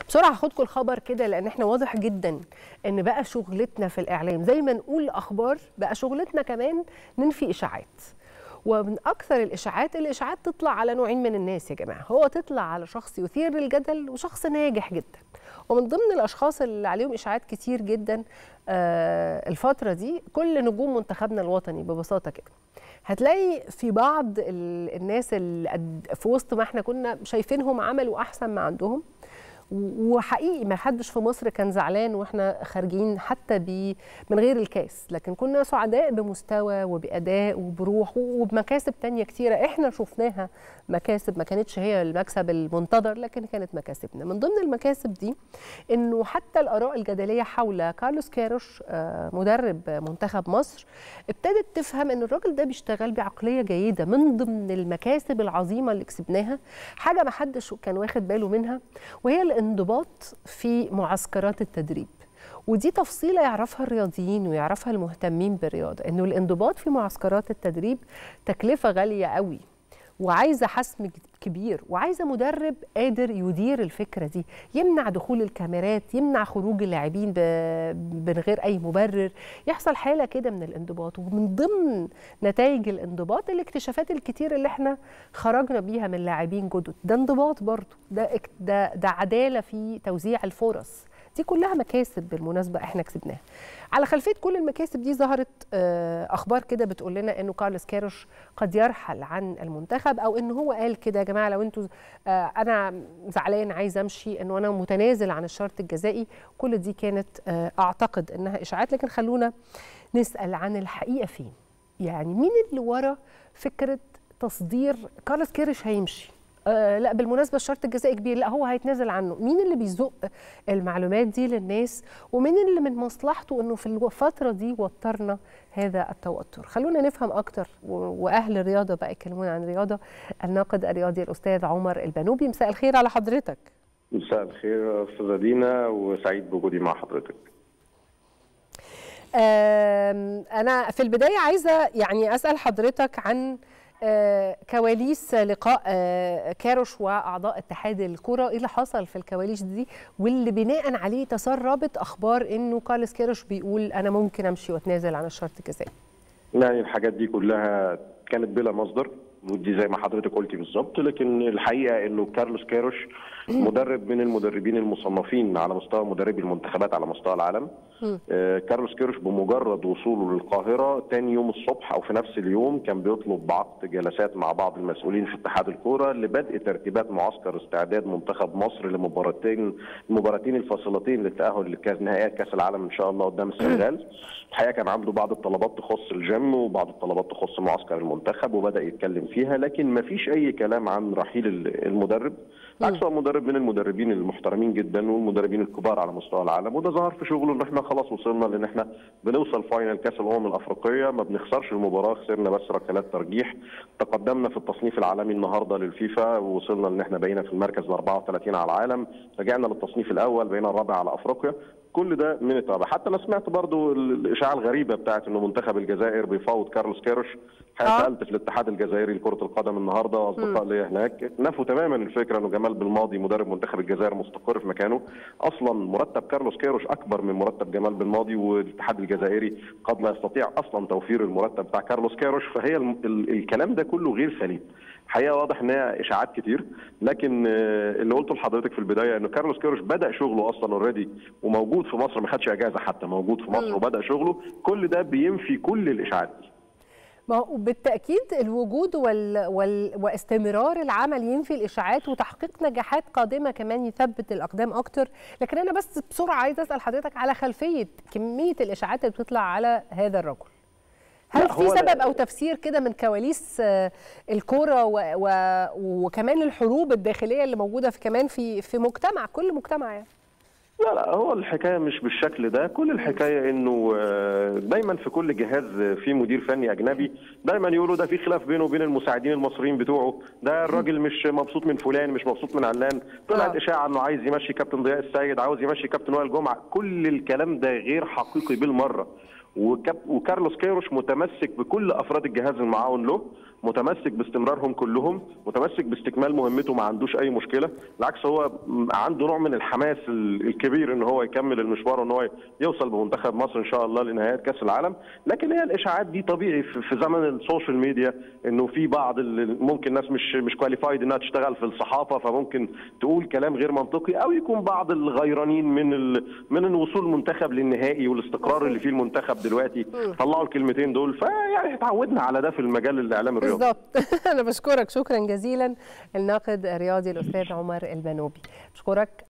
بسرعه هاخدكم الخبر كده لان احنا واضح جدا ان بقى شغلتنا في الاعلام زي ما نقول اخبار بقى شغلتنا كمان ننفي اشاعات ومن اكثر الاشاعات الاشاعات تطلع على نوعين من الناس يا جماعه هو تطلع على شخص يثير الجدل وشخص ناجح جدا ومن ضمن الاشخاص اللي عليهم اشاعات كتير جدا آه الفتره دي كل نجوم منتخبنا الوطني ببساطه كده هتلاقي في بعض الناس اللي في وسط ما احنا كنا شايفينهم عملوا احسن ما عندهم وحقيقي ما حدش في مصر كان زعلان واحنا خارجين حتى ب من غير الكاس لكن كنا سعداء بمستوى وباداء وبروح وبمكاسب تانية كتيره احنا شفناها مكاسب ما كانتش هي المكسب المنتظر لكن كانت مكاسبنا من ضمن المكاسب دي انه حتى الاراء الجدليه حول كارلوس كيروش مدرب منتخب مصر ابتدت تفهم ان الراجل ده بيشتغل بعقليه جيده من ضمن المكاسب العظيمه اللي كسبناها حاجه ما حدش كان واخد باله منها وهي الانضباط في معسكرات التدريب ودي تفصيلة يعرفها الرياضيين ويعرفها المهتمين بالرياضة انه الانضباط في معسكرات التدريب تكلفة غالية قوي وعايزه حسم كبير وعايزه مدرب قادر يدير الفكره دي يمنع دخول الكاميرات يمنع خروج اللاعبين من غير اي مبرر يحصل حاله كده من الانضباط ومن ضمن نتائج الانضباط الاكتشافات الكتير اللي احنا خرجنا بيها من لاعبين جدد ده انضباط برضه ده ده ده عداله في توزيع الفرص دي كلها مكاسب بالمناسبه احنا كسبناها على خلفيه كل المكاسب دي ظهرت اخبار كده بتقول لنا انه كارلوس كيروش قد يرحل عن المنتخب او ان هو قال كده يا جماعه لو انتوا انا زعلان عايز امشي انه انا متنازل عن الشرط الجزائي كل دي كانت اعتقد انها اشاعات لكن خلونا نسال عن الحقيقه فين يعني مين اللي ورا فكره تصدير كارلوس كيروش هيمشي آه لا بالمناسبه الشرط الجزائي كبير لا هو هيتنازل عنه مين اللي بيزق المعلومات دي للناس ومين اللي من مصلحته انه في الفتره دي وترنا هذا التوتر خلونا نفهم اكتر واهل الرياضه بقى يكلمونا عن الرياضه الناقد الرياضي الاستاذ عمر البنوبي مساء الخير على حضرتك مساء الخير استاذه دينا وسعيد بوجودي مع حضرتك انا في البدايه عايزه يعني اسال حضرتك عن كواليس لقاء كاروش واعضاء اتحاد الكره ايه اللي حصل في الكواليس دي واللي بناء عليه تسربت اخبار انه كارلوس كاروش بيقول انا ممكن امشي واتنازل عن الشرط الجزائي يعني الحاجات دي كلها كانت بلا مصدر ودي زي ما حضرتك قلتي بالظبط لكن الحقيقه انه كارلوس كاروش مدرب من المدربين المصنفين على مستوى مدربي المنتخبات على مستوى العالم آه كارلوس كيروش بمجرد وصوله للقاهره ثاني يوم الصبح او في نفس اليوم كان بيطلب بعقد جلسات مع بعض المسؤولين في اتحاد الكوره لبدء ترتيبات معسكر استعداد منتخب مصر لمباراتين المباراتين الفاصلتين للتاهل لكاس نهائيات كاس العالم ان شاء الله قدام السنغال الحقيقه كان عنده بعض الطلبات تخص الجيم وبعض الطلبات تخص معسكر المنتخب وبدا يتكلم فيها لكن ما فيش اي كلام عن رحيل المدرب بالعكس هو مدرب من المدربين المحترمين جدا والمدربين الكبار على مستوى العالم وده ظهر في شغله ان احنا خلاص وصلنا لان احنا بنوصل فاينل كاس الامم الافريقيه ما بنخسرش المباراه خسرنا بس ركلات ترجيح تقدمنا في التصنيف العالمي النهارده للفيفا ووصلنا ان احنا بقينا في المركز ال 34 على العالم رجعنا للتصنيف الاول بقينا الرابع على افريقيا كل ده من التابع حتى انا سمعت برضو الاشاعه الغريبه بتاعت انه منتخب الجزائر بيفاوض كارلوس كيروش سالت في الاتحاد الجزائري لكره القدم النهارده واصدقاء ليا هناك نفوا تماما الفكره انه جمال بالماضي مدرب منتخب الجزائر مستقر في مكانه اصلا مرتب كارلوس كيروش اكبر من مرتب جمال بالماضي والاتحاد الجزائري قد لا يستطيع اصلا توفير المرتب بتاع كارلوس كيروش فهي ال ال الكلام ده كله غير سليم الحقيقه واضح ان هي اشاعات كتير لكن اللي قلته لحضرتك في البدايه انه كارلوس كيروش بدا شغله اصلا اوريدي وموجود في مصر ما خدش اجازه حتى موجود في مصر وبدا شغله كل ده بينفي كل الاشاعات دي ما هو بالتاكيد الوجود وال... وال... واستمرار العمل ينفي الاشاعات وتحقيق نجاحات قادمه كمان يثبت الاقدام اكتر لكن انا بس بسرعه عايزه اسال حضرتك على خلفيه كميه الاشاعات اللي بتطلع على هذا الرجل هل في سبب او تفسير كده من كواليس الكوره و... و... وكمان الحروب الداخليه اللي موجوده في كمان في في مجتمع كل مجتمع يعني لا لا هو الحكايه مش بالشكل ده كل الحكايه انه دايما في كل جهاز في مدير فني اجنبي دايما يقولوا ده في خلاف بينه وبين المساعدين المصريين بتوعه ده الراجل مش مبسوط من فلان مش مبسوط من علان طلعت اشاعه انه عايز يمشي كابتن ضياء السيد عاوز يمشي كابتن وائل جمعه كل الكلام ده غير حقيقي بالمره وكارلوس كيروش متمسك بكل افراد الجهاز المعاون له متمسك باستمرارهم كلهم متمسك باستكمال مهمته ما عندوش اي مشكله بالعكس هو عنده نوع من الحماس الكبير ان هو يكمل المشوار وان هو يوصل بمنتخب مصر ان شاء الله لنهايات كاس العالم لكن هي الاشاعات دي طبيعي في زمن السوشيال ميديا انه في بعض ممكن ناس مش مش كواليفايد انها تشتغل في الصحافه فممكن تقول كلام غير منطقي او يكون بعض الغيرانين من ال... من الوصول المنتخب للنهائي والاستقرار اللي فيه المنتخب دلوقتي طلعوا الكلمتين دول فيعني اتعودنا على ده في المجال الاعلامي الرياضي بالظبط انا بشكرك شكرا جزيلا الناقد الرياضي الاستاذ عمر البنوبي بشكرك